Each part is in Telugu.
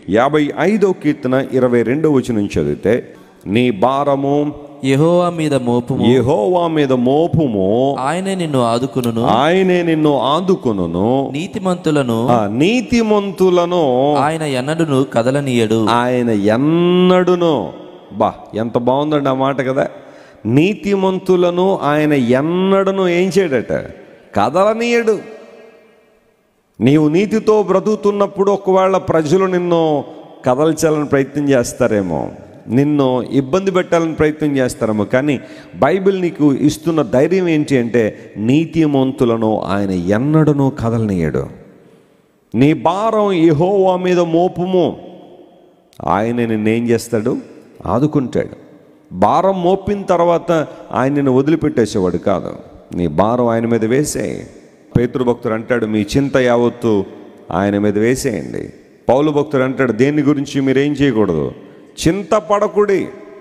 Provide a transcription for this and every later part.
యాభై ఐదో కీర్తన ఇరవై రెండో వచనం చదివితే నీ భారము యెహోవా మీద మోపుము యెహోవా మీద మోపుము ఆయనే నిన్ను ఆదుకును ఆయనే నిన్ను ఆదుకొనును నీతిమంతులను ఆ నీతిమంతులను ఆయన ఎన్నడును కదలనీయడు ఆయన ఎన్నడును బా ఎంత బాగుందండి ఆ మాట కదా నీతిమంతులను ఆయన ఎన్నడును ఏం చేయడట కదలనీయడు నీవు నీతితో బ్రతుకుతున్నప్పుడు ఒకవేళ ప్రజలు నిన్ను కదల్చాలని ప్రయత్నం చేస్తారేమో నిన్ను ఇబ్బంది పెట్టాలని ప్రయత్నం చేస్తారేమో కానీ బైబిల్ నీకు ఇస్తున్న ధైర్యం ఏంటి అంటే నీతిమంతులను ఆయన ఎన్నడను కదలనీయడు నీ భారం యెహోవా మీద మోపుము ఆయన నిన్నేం చేస్తాడు ఆదుకుంటాడు భారం మోపిన తర్వాత ఆయన నిన్ను వదిలిపెట్టేసేవాడు కాదు నీ భారం ఆయన మీద వేసే పేతృ భక్తుడు అంటాడు మీ చింత యావత్తు ఆయన మీద వేసేయండి పౌలు భక్తుడు అంటాడు దేని గురించి మీరేం చేయకూడదు చింత పడకుడి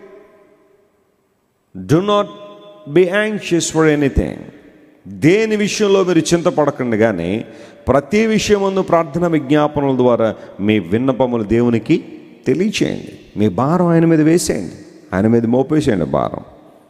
do not be anxious for anything దేని విషయంలో మీరు చింతపడకండి కానీ ప్రతి విషయమందు ప్రార్థన విజ్ఞాపనల ద్వారా మీ విన్నపములు దేవునికి తెలియచేయండి మీ భారం ఆయన మీద వేసేయండి ఆయన మీద మోపేసేయండి భారం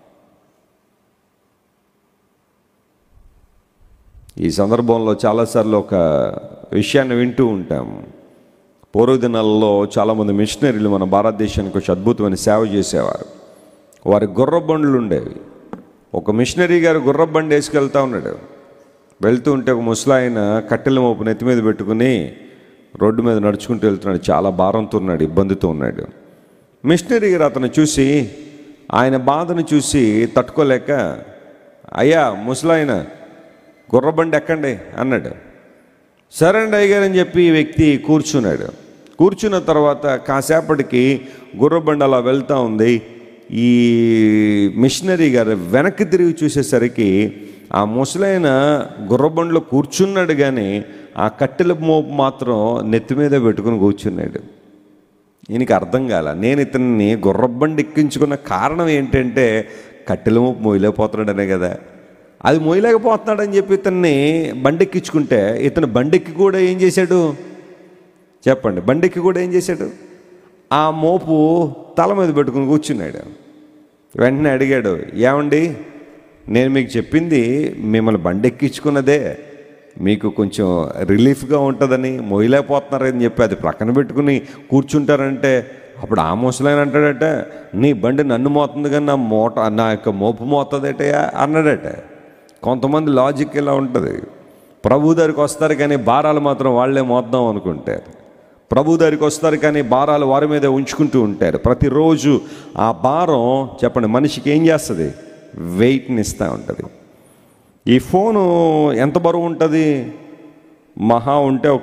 ఈ సందర్భంలో చాలాసార్లు ఒక విషయాన్ని వింటూ ఉంటాం పూర్వదినాలలో చాలామంది మిషనరీలు మన భారతదేశానికి వచ్చి అద్భుతమైన సేవ చేసేవారు వారి గుర్ర బండ్లు ఉండేవి ఒక మిషనరీ గారు గుర్ర బండి వేసుకెళ్తా ఉన్నాడు వెళ్తూ ఉంటే ఒక ముసలాయన కట్టెల మోపు నెత్తి మీద పెట్టుకుని రోడ్డు మీద నడుచుకుంటూ వెళ్తున్నాడు చాలా భారంతో ఉన్నాడు ఇబ్బందితో ఉన్నాడు మిషనరీ గారు అతను చూసి ఆయన బాధను చూసి తట్టుకోలేక అయ్యా ముసలాయన గుర్రబండి ఎక్కండి అన్నాడు సరే అండి అయ్యగారు అని చెప్పి ఈ వ్యక్తి కూర్చున్నాడు కూర్చున్న తర్వాత కాసేపటికి గుర్రబండి అలా వెళ్తూ ఉంది ఈ మిషనరీ గారు వెనక్కి తిరిగి చూసేసరికి ఆ ముసలైన గుర్రబండిలో కూర్చున్నాడు కానీ ఆ కట్టెల మోపు మాత్రం నెత్తి మీద పెట్టుకుని కూర్చున్నాడు ఈయనకి అర్థం కాల నేను ఇతన్ని గుర్రబండి ఎక్కించుకున్న కారణం ఏంటంటే కట్టెల మోపు మోయలేకపోతున్నాడనే కదా అది మోయలేకపోతున్నాడని చెప్పి ఇతన్ని బండెక్కించుకుంటే ఇతను బండెక్కి కూడా ఏం చేశాడు చెప్పండి బండెక్కి కూడా ఏం చేశాడు ఆ మోపు తల మీద పెట్టుకుని కూర్చున్నాడు వెంటనే అడిగాడు ఏమండి నేను మీకు చెప్పింది మిమ్మల్ని బండెక్కించుకున్నదే మీకు కొంచెం రిలీఫ్గా ఉంటుందని మొయ్యలేకపోతున్నారని చెప్పి అది ప్రక్కన పెట్టుకుని కూర్చుంటారంటే అప్పుడు ఆ ముసలైన అంటాడట నీ బండి నన్ను మోతుంది కానీ నా మోట నా యొక్క మోపు మోతుందటయా అన్నాడట కొంతమంది లాజిక్ ఇలా ఉంటుంది ప్రభు దగ్గరికి వస్తారు కానీ భారాలు మాత్రం వాళ్ళే మోద్దాం అనుకుంటారు ప్రభు దగ్గరికి వస్తారు కానీ భారాలు వారి మీద ఉంచుకుంటూ ఉంటారు ప్రతిరోజు ఆ భారం చెప్పండి మనిషికి ఏం చేస్తుంది వెయిట్ని ఇస్తూ ఉంటుంది ఈ ఫోను ఎంత బరువు ఉంటుంది మహా ఉంటే ఒక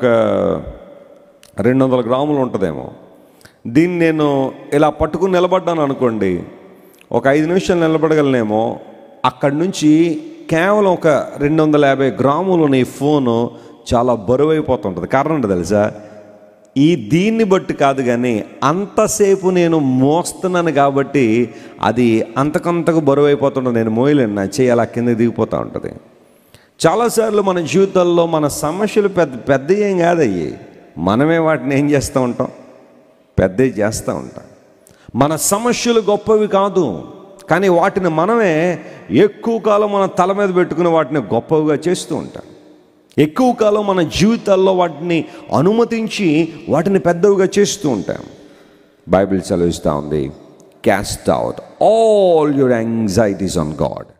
రెండు వందల గ్రాములు ఉంటుందేమో దీన్ని నేను ఇలా పట్టుకుని నిలబడ్డాను అనుకోండి ఒక ఐదు నిమిషాలు నిలబడగలనేమో అక్కడి నుంచి కేవలం ఒక రెండు వందల యాభై గ్రాములు ఉన్న ఈ ఫోను చాలా బరువు అయిపోతుంటుంది కారణం ఏంటో తెలుసా ఈ దీన్ని బట్టి కాదు కానీ అంతసేపు నేను మోస్తున్నాను కాబట్టి అది అంతకంతకు బరువు అయిపోతుంటుంది నేను మోయలేను నా చేయి అలా కింద దిగిపోతూ ఉంటుంది చాలాసార్లు మన జీవితాల్లో మన సమస్యలు పెద్ద పెద్ద ఏం కాదయ్యి మనమే వాటిని ఏం చేస్తూ ఉంటాం పెద్దవి చేస్తూ ఉంటాం మన సమస్యలు గొప్పవి కాదు కానీ వాటిని మనమే ఎక్కువ కాలం మన తల మీద పెట్టుకుని వాటిని గొప్పవిగా చేస్తూ ఉంటాం ఎక్కువ కాలం మన జీవితాల్లో వాటిని అనుమతించి వాటిని పెద్దవిగా చేస్తూ ఉంటాం బైబిల్ చదివిస్తూ ఉంది cast out all your anxieties on God